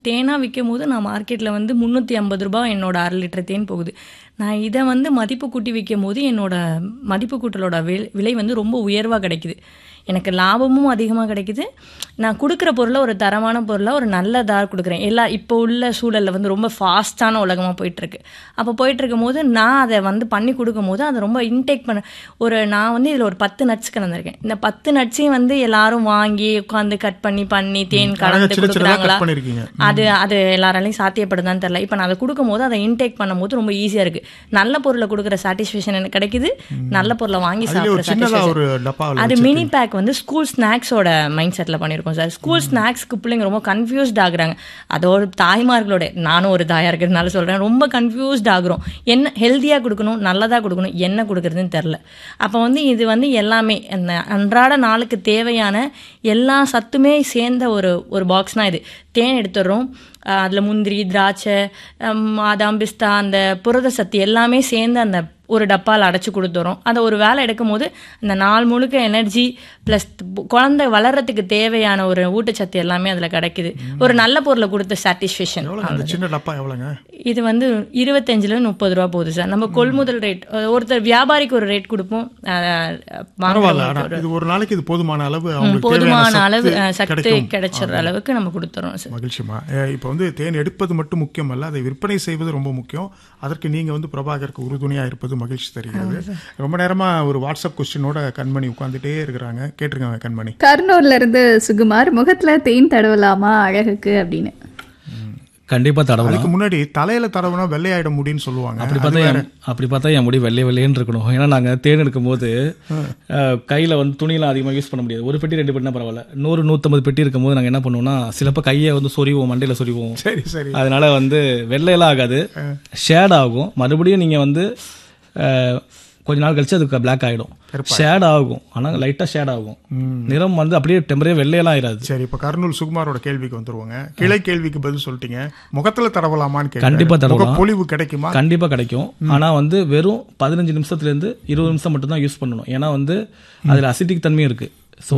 தேனாக விற்கும் போது நான் மார்க்கெட்டில் வந்து முந்நூற்றி ஐம்பது ரூபாய் என்னோட அரை லிட்டர் தேன் போகுது நான் இதை வந்து மதிப்பு கூட்டி விற்கும் போது என்னோட மதிப்பு கூட்டலோட வி- விலை வந்து ரொம்ப உயர்வாக கிடைக்குது எனக்கு லாபமும் அதிகமாக கிடைக்குது நான் கொடுக்குற பொருளை ஒரு தரமான பொருளாக ஒரு நல்லதாக கொடுக்குறேன் எல்லா இப்போ உள்ள சூழலில் வந்து ரொம்ப ஃபாஸ்ட்டான உலகமாக போயிட்டுருக்கு அப்போ போயிட்டு இருக்கும்போது நான் அதை வந்து பண்ணி கொடுக்கும் போது அதை ரொம்ப இன்டேக் பண்ண ஒரு நான் வந்து இதில் ஒரு பத்து நட்ஸ் கலந்துருக்கேன் இந்த பத்து நட்ஸையும் வந்து எல்லாரும் வாங்கி உட்காந்து கட் பண்ணி பண்ணி தேன் அழகா கலந்து சின்ன சின்னதா கொடுக்குறாங்களா கட் பண்ணிருக்கீங்க அது அது எல்லாராலையும் சாத்தியப்படுதான்னு தெரியல இப்போ நான் அதை கொடுக்கும்போது அதை இன்டேக் பண்ணும்போது ரொம்ப ஈஸியாக இருக்குது நல்ல பொருளை கொடுக்குற சாட்டிஸ்ஃபேக்ஷன் எனக்கு கிடைக்குது நல்ல பொருளை வாங்கி அதுலயே ஒரு சாப்பிட்ற சின்னதா satisfaction. ஒரு டப்பாவில் அது மினி பேக் வந்து ஸ்கூல் ஸ்நாக்ஸோட மைண்ட் செட்டில் பண்ணியிருக்கோம் சார் ஸ்கூல் ஸ்நாக்ஸ்க்கு பிள்ளைங்க ரொம்ப கன்ஃபியூஸ்ட் ஆகுறாங்க அதோட தாய்மார்களோட நானும் ஒரு தாயாக இருக்கிறதுனால சொல்கிறேன் ரொம்ப கன்ஃபியூஸ்ட் ஆகுறோம் என்ன ஹெல்த்தியாக கொடுக்கணும் நல்லதாக கொடுக்கணும் என்ன கொடுக்குறதுன்னு தெரில அப்போ வந்து இது வந்து எல்லாமே அந்த அன்றாட நாளுக்கு தேவையான எல்லா சத்துமே சேர்ந்த ஒரு ஒரு பாக்ஸ்னால் இது தேன் எடுத்துடுறோம் அதில் முந்திரி திராட்சை ஹம், பாதாம் பிஸ்தா அந்த புரத சத்து எல்லாமே சேர்ந்து அந்த ஒரு டப்பாவில் அடைச்சி கொடுத்துறோம் அதை ஒரு வேலை எடுக்கும் போது அந்த நாள் முழுக்க எனர்ஜி ப்ளஸ் குழந்தை வளர்றதுக்கு தேவையான ஒரு ஊட்டச்சத்து எல்லாமே அதில் கிடைக்குது ஒரு நல்ல பொருளை கொடுத்த சாட்டிஸ்ஃபேக்ஷன் எவ்வளவு அந்த சின்ன டப்பா எவ்வளோங்க இது வந்து இருபத்தஞ்சுல முப்பது ரூபா போகுது சார் நம்ம கொள்முதல் ரேட் ஒருத்தர் வியாபாரிக்கு ஒரு ரேட் கொடுப்போம் அஹ், பரவாயில்ல வாங்குறவங்களுக்கு ஆனா இது ஒரு நாளைக்கு இது போதுமான அளவு அவங்களுக்கு போதுமான தேவையான அளவு சத்து அஹ், சத்து கிடைக்கும் கிடைச்சிடுற அளவுக்கு நம்ம கொடுத்துறோம் சார் மகிழ்ச்சிமா இப்போ வந்து தேன் எடுப்பது மட்டும் முக்கியம் அல்ல அதை விற்பனை செய்வது ரொம்ப முக்கியம் அதற்கு நீங்க வந்து பிரபாகருக்கு உறுதுணையா இருப்பது மகிழ்ச்சி தருகிறது ரொம்ப நேரமா ஒரு வாட்ஸ்அப் கொஸ்டினோட கண்மணி உட்கார்ந்துட்டே இருக்கிறாங்க கேட்டிருக்காங்க கண்மணி கர்னூர்ல இருந்து சுகுமார் முகத்துல தேன் தடவலாமா அழகுக்கு அப்படின்னு கண்டிப்பா தடவலாம் அதுக்கு முன்னாடி தலையில தடவுனா வெள்ளையாயிட முடியும்னு சொல்லுவாங்க அப்படி பார்த்தா என் அப்படி பார்த்தா என் முடி வெள்ளை வெள்ளையன்னு இருக்கணும் ஏன்னா நாங்கள் தேன் எடுக்கும் போது அஹ், கையில வந்து துணியெல்லாம் அதிகமாக யூஸ் பண்ண முடியாது ஒரு பெட்டி ரெண்டு பெட்டினா பரவாயில்ல நூறு நூற்றம்பது பெட்டி இருக்கும் போது நாங்கள் என்ன பண்ணுவோம்னா சிலப்போ கையை வந்து சொறிவோம் மண்டையில் சொறிவோம் சரி சரி அதனால வந்து வெள்ளையெல்லாம் ஆகாது ஷேட் ஆகும் மறுபடியும் நீங்கள் வந்து அஹ், கொஞ்ச நாள் கழிச்சு அதுக்கு பிளாக் ஆகிடும் ஷேட் ஆகும் ஆனால் லைட்டாக ஷேட் ஆகும் நிறம் வந்து அப்படியே டெம்பரே வெள்ளையெல்லாம் ஆயிடாது சரி இப்ப கர்னூல் சுகுமாரோட கேள்விக்கு வந்துருவாங்க கிளை கேள்விக்கு பதில் சொல்லிட்டீங்க முகத்துல தடவலாமான்னு கேட்கறாரு. கண்டிப்பா தடவலாம். முகப்பொலிவு கிடைக்குமா கண்டிப்பா கிடைக்கும் ஆனா வந்து வெறும் பதினஞ்சு நிமிஷத்துல இருந்து இருபது நிமிஷம் மட்டும் தான் யூஸ் பண்ணணும் ஏன்னா வந்து அதுல அசிட்டிக் தன்மையும் இருக்கு ஸோ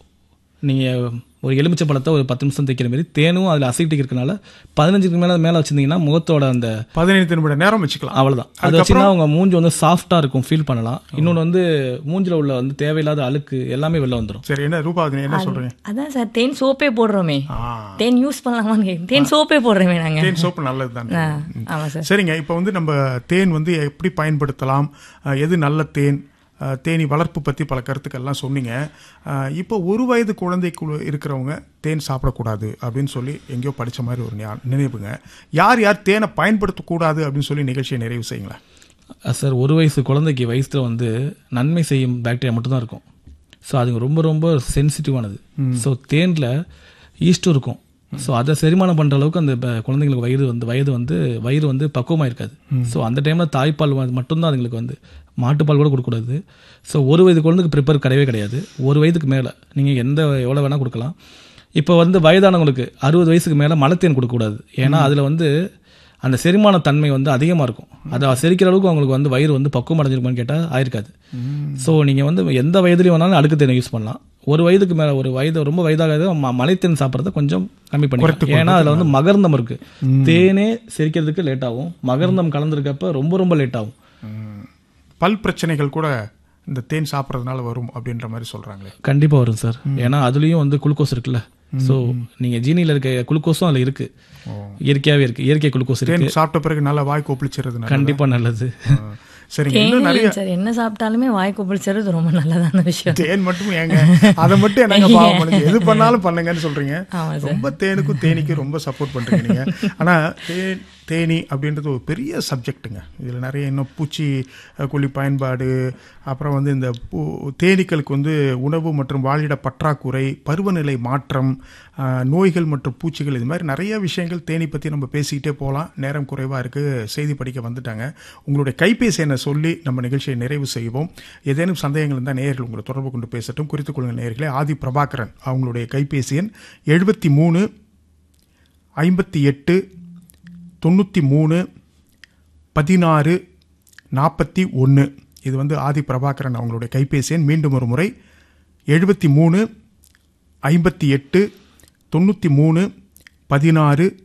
நீங்க ஒரு எலுமிச்சை பழத்தை ஒரு பத்து நிமிஷம் தைக்கிற மாதிரி தேனும் அதுல அசிட்டிக் இருக்கனால பதினஞ்சுக்கு மேல மேல வச்சிருந்தீங்கன்னா முகத்தோட அந்த பதினைந்து நிமிட நேரம் வச்சுக்கலாம் அவ்வளவுதான் அது வச்சுன்னா உங்க மூஞ்சி வந்து சாஃப்டா இருக்கும் ஃபீல் பண்ணலாம் இன்னொன்று வந்து மூஞ்சில உள்ள வந்து தேவையில்லாத அழுக்கு எல்லாமே வெளில வந்துடும் சரி என்ன ரூபாவதி என்ன சொல்றீங்க அதான் சார் தேன் சோப்பே போடுறோமே ஆ தேன் யூஸ் பண்ணலாமான்னு கேக்கு- தேன் சோப்பே போடுறோமே நாங்க தேன் சோப்பு நல்லது தான் ஆ, ஆமா சார் சரிங்க இப்போ வந்து நம்ம தேன் வந்து எப்படி பயன்படுத்தலாம் அஹ், எது நல்ல தேன் அஹ், தேனி வளர்ப்பு பற்றி பல கருத்துக்கள்லாம் சொன்னீங்க அஹ், இப்போ ஒரு வயது குழந்தைக்குள்ள இருக்கிறவங்க தேன் சாப்பிடக்கூடாது அப்படின்னு சொல்லி எங்கேயோ படிச்ச மாதிரி ஒரு ஞா- நினைவுங்க யார் யார் தேனை பயன்படுத்தக்கூடாது அப்படின்னு சொல்லி நிகழ்ச்சியை நிறைவு செய்யுங்களேன் அஹ் சார் ஒரு வயசு குழந்தைக்கு வயசுல வந்து நன்மை செய்யும் பாக்டீரியா மட்டும்தான் இருக்கும் ஸோ அது ரொம்ப ரொம்ப சென்சிட்டிவானது ஸோ தேனில் ஈஸ்டும் இருக்கும் ஸோ அதை செரிமானம் பண்ணுற அளவுக்கு அந்த ப- குழந்தைங்களுக்கு வயது வந்து வயது வந்து வயிறு வந்து பக்குவமாக இருக்காது ஸோ அந்த டைமில் தாய்ப்பால் வந்து மட்டும்தான் அதுங்களுக்கு வந்து மாட்டுப்பால் கூட கொடுக்கக்கூடாது ஸோ ஒரு வயது குழந்தைக்கு ப்ரிப்பேர் கிடையவே கிடையாது ஒரு வயதுக்கு மேலே நீங்கள் எந்த எவ்வளோ வேணால் கொடுக்கலாம் இப்போ வந்து வயதானவங்களுக்கு அறுபது வயசுக்கு மேலே மலத்தேன் கொடுக்கக்கூடாது ஏன்னா அதில் வந்து அந்த செரிமான தன்மை வந்து அதிகமாக இருக்கும் அதை செரிக்கிற அளவுக்கு அவங்களுக்கு வந்து வயிறு வந்து பக்குவம் அடைஞ்சிருக்குமான்னு கேட்டால் ஆயிருக்காது ஸோ நீங்கள் வந்து எந்த வயதுலையும் வேணாலும் அடுக்கு தேனை யூஸ் பண்ணலாம் ஒரு வயதுக்கு மேலே ஒரு வயது ரொம்ப வயதாகாத ம- மலைத்தேன் சாப்பிட்றத கொஞ்சம் கம்மி பண்ணிக்கலாம் ஏன்னா அதில் வந்து மகர்ந்தம் இருக்கு தேனே செரிக்கிறதுக்கு லேட் ஆகும் மகர்ந்தம் கலந்துருக்கப்ப ரொம்ப ரொம்ப லேட் ஆகும் பல் பிரச்சனைகள் கூட இந்த தேன் சாப்பிட்றதுனால வரும் அப்படின்ற மாதிரி சொல்றாங்களே கண்டிப்பாக வரும் சார் ஏன்னா அதுலேயும் வந்து குளுக்கோஸ் இருக்குல்ல ஸோ நீங்கள் ஜீனியில் இருக்க குளுக்கோஸும் அதில் இருக்கு இயற்கையாகவே இருக்கு இயற்கை குளுக்கோஸ் இருக்கு தேன் சாப்பிட்ட பிறகு நல்லா வாய் கொப்பளிச்சிருது கண்டிப்பாக நல்லது சரிங்க இன்னும் நிறைய தேன் சார் என்ன சாப்பிட்டாலுமே வாய் கொப்பளிச்சது ரொம்ப நல்லதான விஷயம் தேன் மட்டும் ஏங்க அதை மட்டும் என்னங்க பாவம் பண்ணுங்க எது பண்ணாலும் பண்ணுங்கன்னு சொல்றீங்க ஆமா ரொம்ப தேனுக்கும் தேனிக்கும் ரொம்ப சப்போர்ட் பண்றீங்க நீங்க ஆனா தேன் தேனி அப்படின்றது ஒரு பெரிய சப்ஜெக்ட்டுங்க இதில் நிறைய இன்னும் பூச்சி அஹ், கொல்லி பயன்பாடு அப்புறம் வந்து இந்த பூ தேனீக்களுக்கு வந்து உணவு மற்றும் வாழிட பற்றாக்குறை பருவநிலை மாற்றம் அஹ், நோய்கள் மற்றும் பூச்சிகள் இது மாதிரி நிறைய விஷயங்கள் தேனி பற்றி நம்ம பேசிக்கிட்டே போகலாம் நேரம் குறைவாக இருக்குது செய்தி படிக்க வந்துட்டாங்க உங்களுடைய கைபேசி எண்ணை சொல்லி நம்ம நிகழ்ச்சியை நிறைவு செய்வோம் ஏதேனும் சந்தேகங்கள் இருந்தால் நேயர்கள் உங்களை தொடர்பு கொண்டு பேசட்டும் குறித்துக் கொள்ளுங்கள் நேயர்களே ஆதி பிரபாகரன் அவங்களுடைய கைபேசி எண் எழுபத்தி மூணு ஐம்பத்தி எட்டு தொண்ணூற்றி மூணு பதினாறு நாற்பத்தி ஒன்று இது வந்து ஆதி பிரபாகரன் அவங்களுடைய கைபேசி எண் மீண்டும் ஒரு முறை எழுபத்தி மூணு ஐம்பத்தி எட்டு தொண்ணூற்றி மூணு பதினாறு